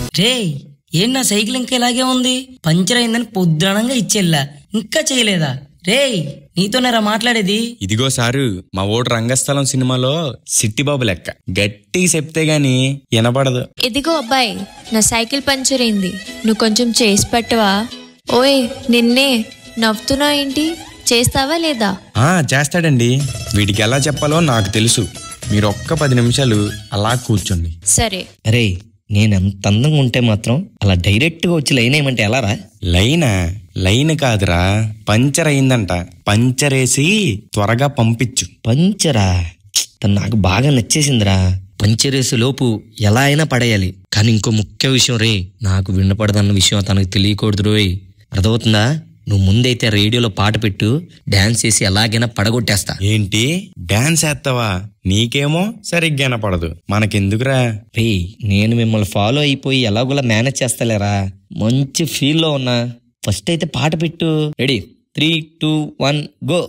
రే ఏం నా సైకిల్ ఇంకా ఇలాగే ఉంది పంచర్ అయిందని పొద్దునంగా ఇచ్చెళ్ళా ఇంకా చేయలేదా రేయ్ నీతోనేరా మాట్లాడేది ఇదిగో సారు మా ఓటు రంగస్థలం సినిమాలో సిట్టిబాబు లెక్క గట్టిగా చెప్తే గాని వినపడదు ఇదిగో అబ్బాయి నా సైకిల్ పంచర్ అయింది నువ్వు కొంచెం చేసి పెట్టవా ఓయ్ నిన్నే నవ్వుతున్నా ఏంటి చేస్తావా లేదా ఆ చేస్తాడండి వీడికి ఎలా చెప్పాలో నాకు తెలుసు మీరు ఒక్క పది నిమిషాలు అలా కూర్చోండి సరే రే నేను ఎంత అందంగా ఉంటే మాత్రం అలా డైరెక్ట్ గా వచ్చి లైన్ ఏమంటే ఎలా రా లైనా లైన్ కాదురా పంచర్ అయిందంట పంచర్ వేసి త్వరగా పంపించు పంచరా ఛ్, తను నాకు బాగా నచ్చేసిందిరా పంచరేసు లోపు ఎలా అయినా పడేయాలి కానీ ఇంకో ముఖ్య విషయం రే నాకు వినపడదన్న విషయం తనకు తెలియకూడదు రోయ్ అర్థమవుతుందా నువ్వు ముందైతే రేడియోలో పాట పెట్టు డాన్స్ చేసి ఎలాగైనా పడగొట్టేస్తా ఏంటి డాన్స్ వేస్తావా నీకేమో సరిగ్గా వినపడదు మనకెందుకురా రే నేను మిమ్మల్ని ఫాలో అయిపోయి ఎలాగోలా మేనేజ్ చేస్తలేరా మంచి ఫీల్లో ఉన్నా ఫస్ట్ అయితే పాట పెట్టు ready three two one go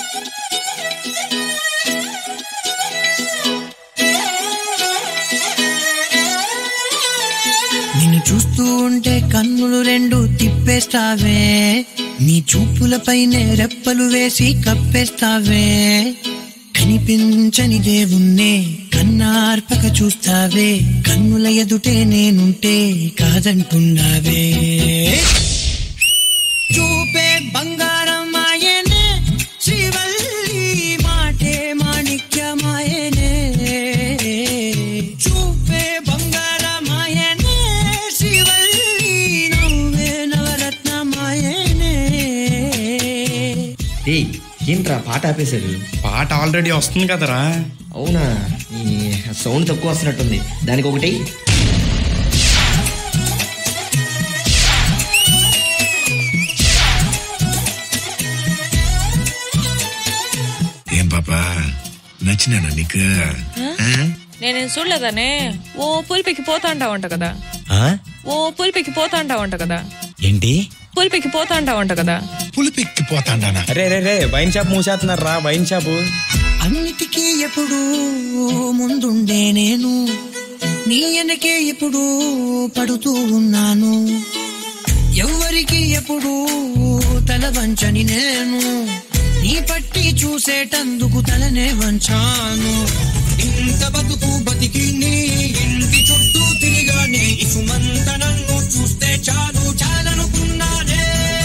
నిన్ను చూస్తూ ఉంటే కన్నులు రెండు తిప్పేస్తావే నీ చూపులపైనే రెప్పలు వేసి కప్పేస్తావే కనిపించని దేవుణ్ణే కన్నార్పక చూస్తావే కన్నుల ఎదుటే నేనుంటే కాదంటున్నావే చూపే బంగారం ఆయనే శ్రీవల్లి మాటే మాణిక్యమాయనే చూపే బంగారమాయనే శ్రీవల్లి నవ్వే నవరత్నమాయనే ఏయ్ ఏంట్రా పాట ఆపేశారు పాట ఆల్రెడీ వస్తుంది కదరా అవునా ఈ సౌండ్ తక్కువ వస్తున్నట్టుంది దానికి ఒకటి ఏం పాపా నచ్చినానా నీకు ఆ? నేనేం చూడలేదనే ఓ పులిపికి పోతా ఉంటావంట కదా ఆ? ఓ పులిపికి పోతా ఉంటావంట కదా ఏంటి పులిపికి పోతా ఉంటావంట కదా పులిపెక్కి పోతాండానా అరే రే రే వైన్ షాప్ మూసేస్తున్నారు రా వైన్ షాపు అన్నిటికీ ఎప్పుడు ముందుండే నేను నీ వెనకే ఎప్పుడు పడుతూ ఉన్నాను ఎవ్వరికి ఎప్పుడు తల వంచని నేను నీ పట్టి చూసేటందుకు తలనే వంచాను ఇంత బతుకు బతికి నీ ఇంటి చుట్టూ తిరిగానే ఇసుమంత నన్ను చూస్తే చాలు చాలనుకున్నానే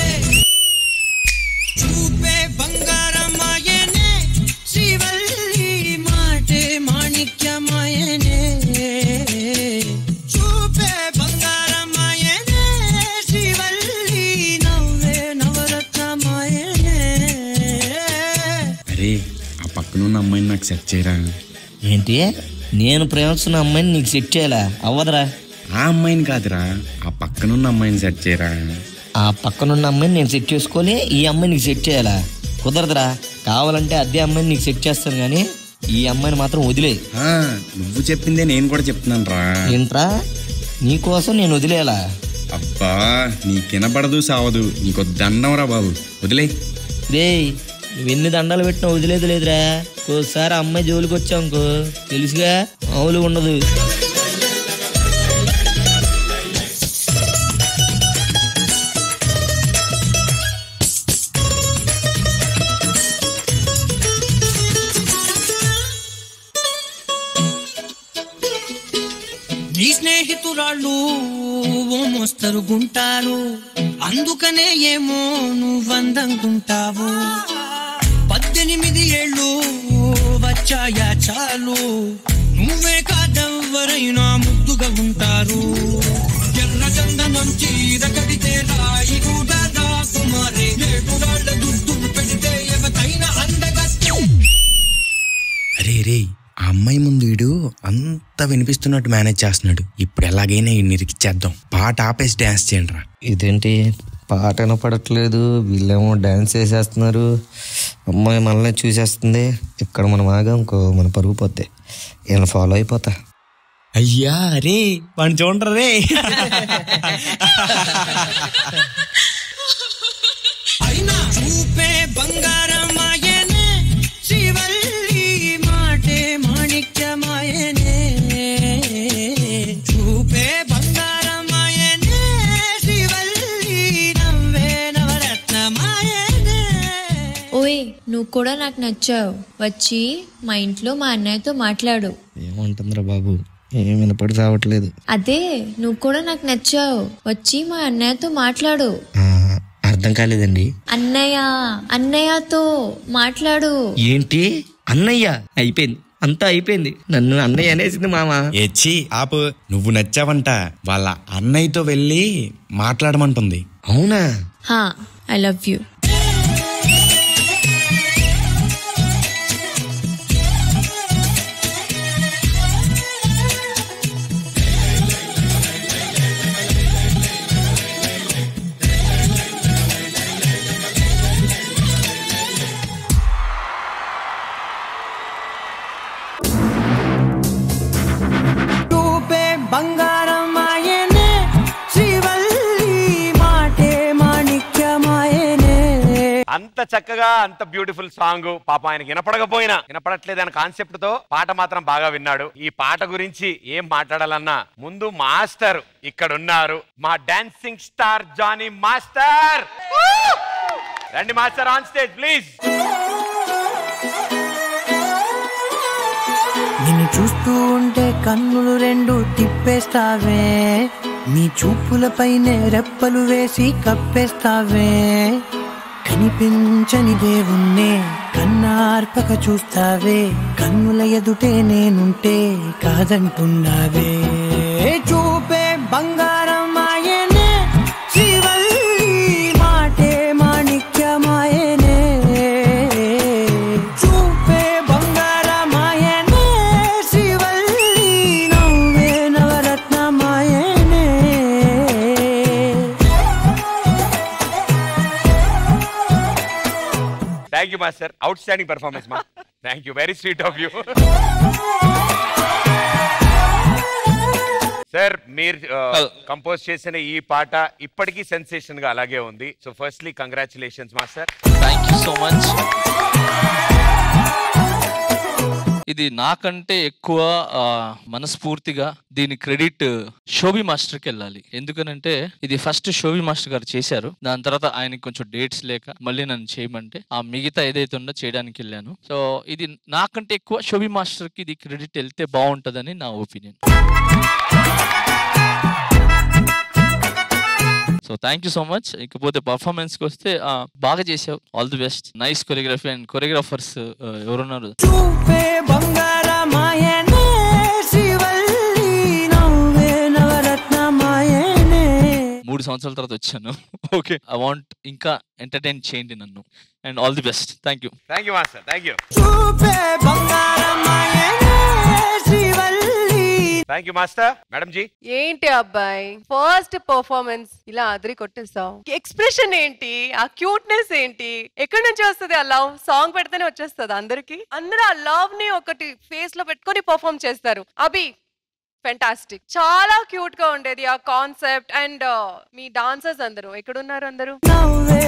చూపే బంగారమాయనే శ్రీవల్లి మాటే మాణిక్యమాయనే చూపే బంగారమాయనే శ్రీవల్లి నవ్వే నవరత్నమాయనే అరే ఆ పక్కనున్న అమ్మాయిని నాకు సెట్ చేయరా ఏంటి నేను ప్రేమిస్తున్న అమ్మాయిని నీకు సెట్ చేయాలా అవ్వదురా ఆ అమ్మాయిని కాదురా ఆ పక్కనున్న అమ్మాయిని సెట్ చేయరా ఆ పక్కనున్న అమ్మాయిని నేను సెట్ చేసుకోలే ఈ అమ్మాయి నీకు సెట్ చేయాలా కుదరదురా కావాలంటే అదే అమ్మాయిని నీకు సెట్ చేస్తాను కానీ ఈ అమ్మాయిని మాత్రం వదిలే ఆ, నువ్వు చెప్పిందే నేను కూడా చెప్తున్నాను రా ఏంట్రా నీకోసం నేను వదిలేయాలా అబ్బా నీకు వినపడదు సావదు నీకు దండం రా బాబు వదిలే రేయ్ నువ్వు ఎన్ని దండాలు పెట్టినా వదిలేదు లేదురా ఒకసారి అమ్మాయి జోలికి వచ్చావుకో తెలుసుగా మామూలు ఉండదు నీ స్నేహితురాళ్ళు ఓ మోస్తరు గుంటారు అందుకనే ఏమో నువ్వందంగుంటావు పద్దెనిమిది ఏళ్ళు వచ్చాయా చాలు నువ్వే కాదెవ్వరైనా ముద్దుగా ఉంటారు ఎర్ర చందనం చీర కడితే రాయి కూడా రాకుమారే నేడు రాళ్ళ దుద్దు పెడితే ఎవతైనా అందగత్తు అరే రే ఆ అమ్మాయి ముందు వీడు అంత వినిపిస్తున్నట్టు మేనేజ్ చేస్తున్నాడు ఇప్పుడు ఎలాగైనా ఈ నిరికిచ్చేద్దాం పాట ఆపేసి డాన్స్ చేయండి రా ఇదేంటి పాట వినపడట్లేదు వీళ్ళేమో డాన్స్ చేసేస్తున్నారు అమ్మాయి మనల్ని చూసేస్తుంది ఇక్కడ మనం ఆగా ఇంకో మన పరుగు పోతే వీళ్ళని ఫాలో అయిపోతా అయ్యా రే వాడిని చూడరా రే అయినా చూపే బంగారమాయనే శ్రీవల్లి మాటే మాణిక్యమాయనే చూపే బంగారం కూడా నాకు నచ్చావు వచ్చి మా ఇంట్లో మా అన్నయ్యతో మాట్లాడు ఏమంటుందిరా బాబు ఏం వినపడి రావట్లేదు అదే నువ్వు కూడా నాకు నచ్చావు వచ్చి మా అన్నయ్యతో మాట్లాడు ఆ, అర్థం కాలేదండి అన్నయ్య అన్నయ్యతో మాట్లాడు ఏంటి అన్నయ్య అయిపోయింది అంతా అయిపోయింది నన్ను అన్నయ్య అనేసింది మామ ఎచ్చి ఆపు నువ్వు నచ్చావంట వాళ్ళ అన్నయ్యతో వెళ్ళి మాట్లాడమంటుంది అవునా హా ఐ లవ్ యూ రూపే బంగారం ఆయనే శ్రీవల్లి మాటే మాణిక్యమాయనే అంత చక్కగా అంత బ్యూటిఫుల్ సాంగ్ పాప ఆయనకి వినపడకపోయినా వినపడట్లేదు అనే కాన్సెప్ట్ తో పాట మాత్రం బాగా విన్నాడు ఈ పాట గురించి ఏం మాట్లాడాలన్నా ముందు మాస్టర్ ఇక్కడ ఉన్నారు మా డాన్సింగ్ స్టార్ జానీ మాస్టర్ రండి మాస్టర్ ఆన్ స్టేజ్ ప్లీజ్ నిన్ను చూస్తూ ఉంటే కన్నులు రెండు తిప్పేస్తావే నీ చూపులపైనే రెప్పలు వేసి కప్పేస్తావే కనిపించని దేవుణ్ణే కన్నార్పక చూస్తావే కన్నుల ఎదుటే నేనుంటే కాదంటున్నావే చూపే బంగారం ఆయనే శ్రీవల్లి మాటే మాణిక్యమాయనే చూపే బంగారమాయనే శ్రీవల్లి నవ్వే నవరత్నమాయనే thank you master outstanding performance మా thank you very sweet of you sir మీరు కంపోజ్ చేసిన ఈ పాట ఇప్పటికీ సెన్సేషన్ గా అలాగే ఉంది so firstly congratulations master thank you so much ఇది నాకంటే ఎక్కువ ఆ, మనస్ఫూర్తిగా దీని క్రెడిట్ శోభి మాస్టర్కి వెళ్ళాలి ఎందుకనంటే ఇది ఫస్ట్ శోభి మాస్టర్ గారు చేశారు దాని తర్వాత ఆయనకి కొంచెం డేట్స్ లేక మళ్ళీ నన్ను చేయమంటే ఆ మిగతా ఏదైతే ఉందో చేయడానికి వెళ్ళాను సో ఇది నాకంటే ఎక్కువ శోభి మాస్టర్కి ఇది క్రెడిట్ వెళ్తే బాగుంటుందని నా opinion so thank you so much ఇకపోతే పర్ఫార్మెన్స్ కి వస్తే ఆ, బాగా చేసావు all the best nice choreography and choreographers ఎవరున్నారు చూపే బంగారమాయనే శ్రీవల్లి నవ్వే నవరత్నమాయనే మూడు సంవత్సరాల తర్వాత వచ్చాను ఓకే ఐ వాంట్ ఇంకా ఎంటర్టైన్ చేయండి నన్ను and all the best thank you thank you master thank you చూపే బంగారమాయనే Srivalli thank you master madam ji ఏంటి అబ్బాయి ఫస్ట్ పర్ఫార్మెన్స్ ఇలా అదిరి కొట్టేస్తావు ఎక్స్ప్రెషన్ ఏంటి ఆ క్యూట్నెస్ ఏంటి ఎక్కడి నుంచి వస్తుంది ఆ లవ్ సాంగ్ పెడితేనే వచ్చేస్తుంది అందరికి అందరూ ఆ లవ్ ని ఒకటి ఫేస్ లో పెట్టుకొని పర్ఫార్మ్ చేస్తారు అభి ఫెంటాస్టిక్ చాలా క్యూట్ గా ఉండేది ఆ కాన్సెప్ట్ అండ్ మీ డాన్సర్స్ అందరూ ఎక్కడున్నారు అందరూ నవ్వే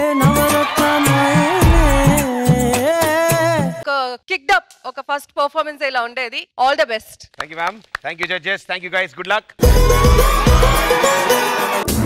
నవరత్నమాయనే ఒక కిక్డ్ అప్ ఒక ఫస్ట్ పర్ఫార్మెన్స్ ఇలా ఉండేది all the best thank you ma'am thank you judges thank you guys good luck